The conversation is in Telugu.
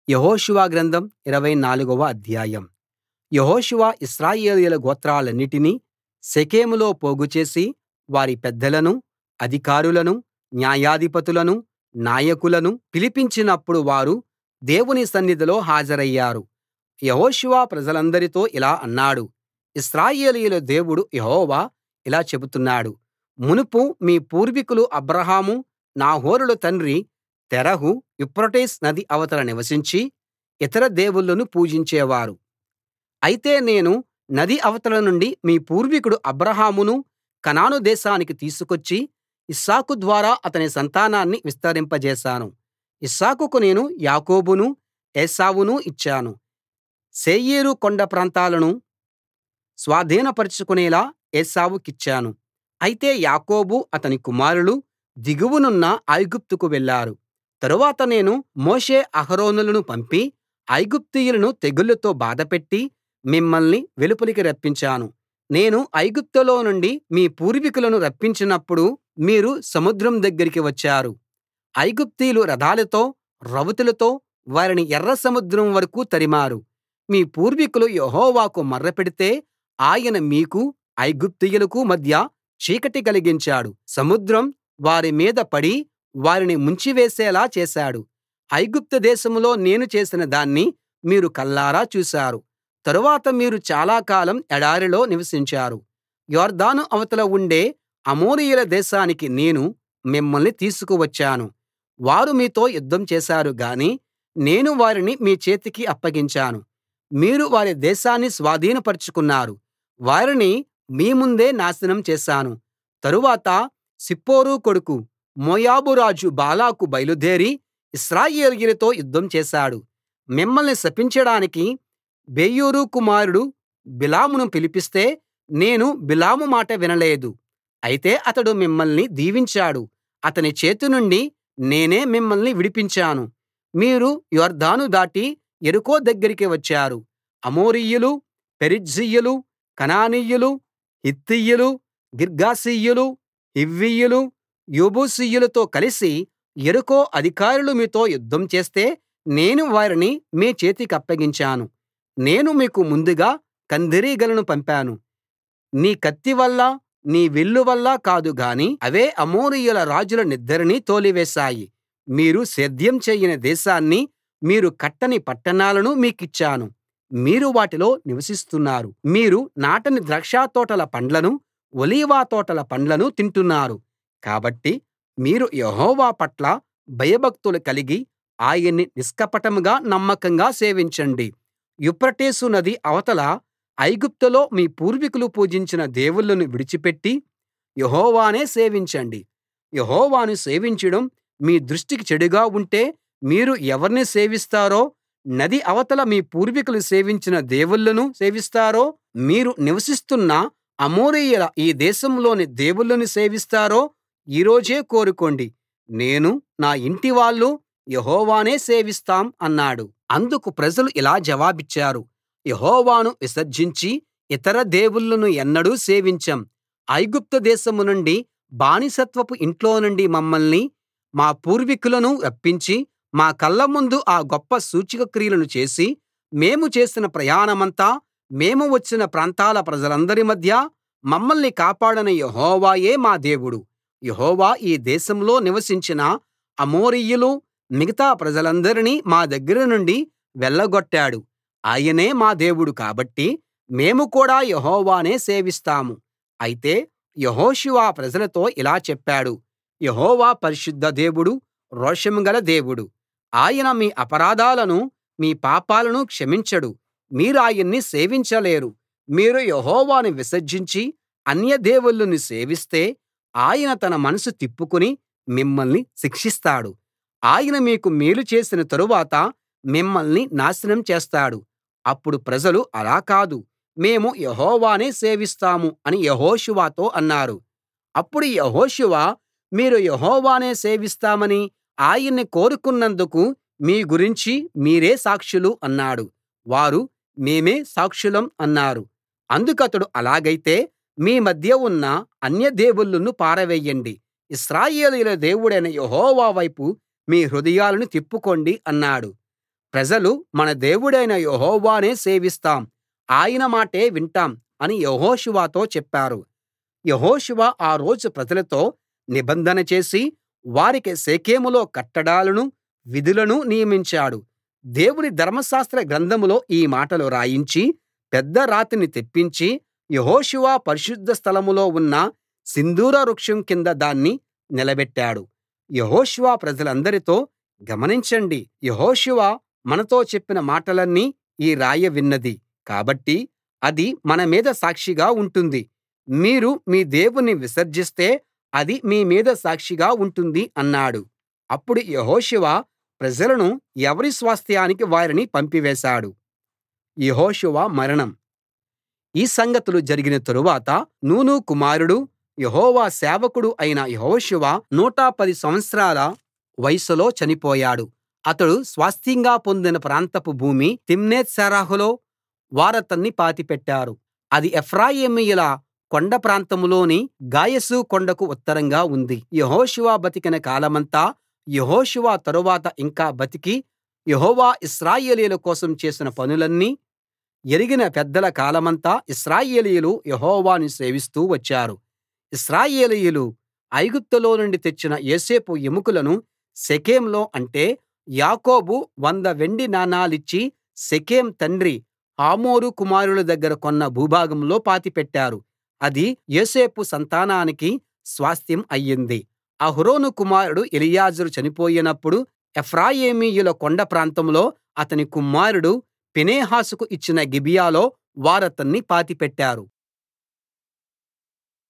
యెహోషువ గ్రంథం ఇరవై నాలుగవ అధ్యాయం యెహోషువ ఇశ్రాయేలీయుల గోత్రాలన్నిటినీ షెకెంలో పోగుచేసి వారి పెద్దలనూ అధికారులనూ న్యాయాధిపతులనూ నాయకులనూ పిలిపించినప్పుడు వారు దేవుని సన్నిధిలో హాజరయ్యారు యెహోషువ ప్రజలందరితో ఇలా అన్నాడు ఇశ్రాయేలీయుల దేవుడు యెహోవా ఇలా చెబుతున్నాడు మునుపు మీ పూర్వీకులు అబ్రాహాము నాహోరుల తండ్రి తెరహు యూఫ్రటీసు నది అవతల నివసించి ఇతర దేవుళ్ళను పూజించేవారు అయితే నేను నది అవతల నుండి మీ పూర్వీకుడు అబ్రాహామును కనాను దేశానికి తీసుకొచ్చి ఇస్సాకు ద్వారా అతని సంతానాన్ని విస్తరింపజేశాను ఇస్సాకుకు నేను యాకోబునూ ఏశావునూ ఇచ్చాను శేయీరు కొండ ప్రాంతాలను స్వాధీనపరచుకొనేలా ఏశావుకిచ్చాను అయితే యాకోబు అతని కుమారులు దిగువనున్న ఐగుప్తుకు వెళ్ళారు తరువాత నేను మోషే అహరోనులను పంపి ఐగుప్తీయులను తెగుళ్లతో బాధపెట్టి మిమ్మల్ని వెలుపలికి రప్పించాను నేను ఐగుప్తులో నుండి మీ పూర్వీకులను రప్పించినప్పుడు మీరు సముద్రం దగ్గరికి వచ్చారు ఐగుప్తీయులు రథాలతో రౌతులతో వారిని ఎర్ర సముద్రం వరకూ తరిమారు మీ పూర్వీకులు యెహోవాకు మొర్రపెడితే ఆయన మీకూ ఐగుప్తీయులకూ మధ్య చీకటి కలిగించాడు సముద్రం వారి మీద పడి వారిని ముంచివేసేలా చేశాడు ఐగుప్తు దేశంలో నేను చేసిన దాన్ని మీరు కళ్ళారా చూశారు తరువాత మీరు చాలా కాలం ఎడారిలో నివసించారు యొర్దాను అవతల ఉండే అమోరీయుల దేశానికి నేను మిమ్మల్ని తీసుకువచ్చాను వారు మీతో యుద్ధం చేశారు గాని నేను వారిని మీ చేతికి అప్పగించాను మీరు వారి దేశాన్ని స్వాధీనపరచుకున్నారు వారిని మీ ముందే నాశనం చేశాను తరువాత సిప్పోరు కొడుకు మోయాబు రాజు బాలాకు బయలుదేరి ఇశ్రాయేలీయులతో యుద్ధం చేశాడు మిమ్మల్ని శపించడానికి బెయోరు కుమారుడు బిలామును పిలిపిస్తే నేను బిలాము మాట వినలేదు అయితే అతడు మిమ్మల్ని దీవించాడు అతని చేతి నుండి నేనే మిమ్మల్ని విడిపించాను మీరు యొర్దాను దాటి యెరికో దగ్గరికి వచ్చారు అమోరీయులు పెరిజ్జీయులు కనానీయులు హిత్తీయులు గిర్గాషీయులు హివ్వీయులు యెబూసీయులతో కలిసి యెరికో అధికారులు మీతో యుద్ధం చేస్తే నేను వారిని మీ చేతికప్పగించాను నేను మీకు ముందుగా కందిరీగలను పంపాను నీ కత్తి వల్ల నీ విల్లు వల్ల కాదు గాని అవే అమోరీయుల రాజుల నిద్దరిని తోలివేశాయి మీరు సేద్యం చేయని దేశాన్ని మీరు కట్టని పట్టణాలను మీకిచ్చాను మీరు వాటిలో నివసిస్తున్నారు మీరు నాటని ద్రాక్షతోటల పండ్లను ఒలీవ తోటల పండ్లను తింటున్నారు కాబట్టి మీరు యెహోవా పట్ల భయభక్తులు కలిగి ఆయన్ని నిష్కపటంగా నమ్మకంగా సేవించండి యూఫ్రటీసు నది అవతల ఐగుప్తులో మీ పూర్వీకులు పూజించిన దేవుళ్ళను విడిచిపెట్టి యెహోవానే సేవించండి యెహోవాను సేవించడం మీ దృష్టికి చెడుగా ఉంటే మీరు ఎవర్ని సేవిస్తారో నది అవతల మీ పూర్వీకులు సేవించిన దేవుళ్ళను సేవిస్తారో మీరు నివసిస్తున్న అమోరీయుల ఈ దేశంలోని దేవుళ్ళను సేవిస్తారో ఈ రోజే కోరుకోండి నేను నా ఇంటివాళ్ళు యెహోవానే సేవిస్తాం అన్నాడు అందుకు ప్రజలు ఇలా జవాబిచ్చారు యెహోవాను విసర్జించి ఇతర దేవుళ్ళను ఎన్నడూ సేవించం ఐగుప్తు దేశం నుండి బానిసత్వపు ఇంట్లో నుండి మమ్మల్ని మా పూర్వీకులను రప్పించి మా కళ్ళ ముందు ఆ గొప్ప సూచక క్రియలను చేసి మేము చేసిన ప్రయాణమంతా మేము వచ్చిన ప్రాంతాల ప్రజలందరి మధ్య మమ్మల్ని కాపాడిన యెహోవాయే మా దేవుడు యెహోవా ఈ దేశంలో నివసించిన అమోరీయులు మిగతా ప్రజలందరినీ మా దగ్గర నుండి వెళ్ళగొట్టాడు ఆయనే మా దేవుడు కాబట్టి మేము కూడా యెహోవానే సేవిస్తాము అయితే యెహోషువ ప్రజలతో ఇలా చెప్పాడు యెహోవా పరిశుద్ధ దేవుడు రోషం గల దేవుడు ఆయన మీ అపరాధాలను మీ పాపాలను క్షమించడు మీరాయన్ని సేవించలేరు మీరు యెహోవాను విసర్జించి అన్య దేవుళ్ళను సేవిస్తే ఆయన తన మనసు తిప్పుకుని మిమ్మల్ని శిక్షిస్తాడు ఆయన మీకు మేలు చేసిన తరువాత మిమ్మల్ని నాశనం చేస్తాడు అప్పుడు ప్రజలు అలా కాదు మేము యెహోవానే సేవిస్తాము అని యెహోషువతో అన్నారు అప్పుడు యెహోషువ మీరు యెహోవానే సేవిస్తామని ఆయన్ని కోరుకున్నందుకు మీ గురించి మీరే సాక్షులు అన్నాడు వారు మేమే సాక్షులం అన్నారు అందుకతడు అలాగైతే మీ మధ్య ఉన్న అన్య దేవుళ్ళను పారవేయండి ఇశ్రాయేలీయుల దేవుడైన యెహోవా వైపు మీ హృదయాలను తిప్పుకోండి అన్నాడు ప్రజలు మన దేవుడైన యెహోవానే సేవిస్తాం ఆయన మాటే వింటాం అని యెహోషువతో చెప్పారు యెహోషువ ఆ రోజు ప్రజలతో నిబంధన చేసి వారికి షెకెంలో కట్టడలనూ విధులనూ నియమించాడు దేవుని ధర్మశాస్త్ర గ్రంథంలో ఈ మాటలు రాయించి పెద్ద రాతిని తెప్పించి యెహోషువ పరిశుద్ధ స్థలంలో ఉన్న సింధూర వృక్షం కింద దాన్ని నిలబెట్టాడు యెహోషువ ప్రజలందరితో గమనించండి యెహోషువ మనతో చెప్పిన మాటలన్నీ ఈ రాయి విన్నది కాబట్టి అది మన మీద సాక్షిగా ఉంటుంది మీరు మీ దేవుణ్ణి విసర్జిస్తే అది మీ మీద సాక్షిగా ఉంటుంది అన్నాడు అప్పుడు యెహోషువ ప్రజలను ఎవరి స్వాస్థ్యానికి వారిని పంపివేశాడు యెహోషువ మరణం ఈ సంగతులు జరిగిన తరువాత నూను కుమారుడు యెహోవా సేవకుడు అయిన యెహోషువ నూట పది సంవత్సరాల వయస్సులో చనిపోయాడు అతడు స్వాస్థ్యంగా పొందిన ప్రాంతపు భూమి తిమ్నత్ సెరహులో వారతన్ని పాతిపెట్టారు అది ఎఫ్రాయిమీయుల కొండ ప్రాంతంలోని గాయషు కొండకు ఉత్తరంగా ఉంది యెహోషువ బతికిన కాలమంతా యెహోషువ తరువాత ఇంకా బతికి యెహోవా ఇశ్రాయేలీయుల కోసం చేసిన పనులన్నీ ఎరిగిన పెద్దల కాలమంతా ఇశ్రాయేలీయులు యెహోవాను సేవిస్తూ వచ్చారు ఇశ్రాయేలీయులు ఐగుప్తులో నుండి తెచ్చిన యోసేపు ఎముకలను షెకెంలో అంటే యాకోబు వంద వెండి నాణాలిచ్చి షెకెం తండ్రి హమోరు కుమారుల దగ్గర కొన్న భూభాగంలో పాతిపెట్టారు అది యోసేపు సంతానానికి స్వాస్థ్యం అయ్యింది అహరోను కుమారుడు ఎలియాజరు చనిపోయినప్పుడు ఎఫ్రాయిమీయుల కొండ ప్రాంతంలో అతని కుమారుడు ఫీనెహాసుకు ఇచ్చిన గిబియాలో వారతన్ని పాతిపెట్టారు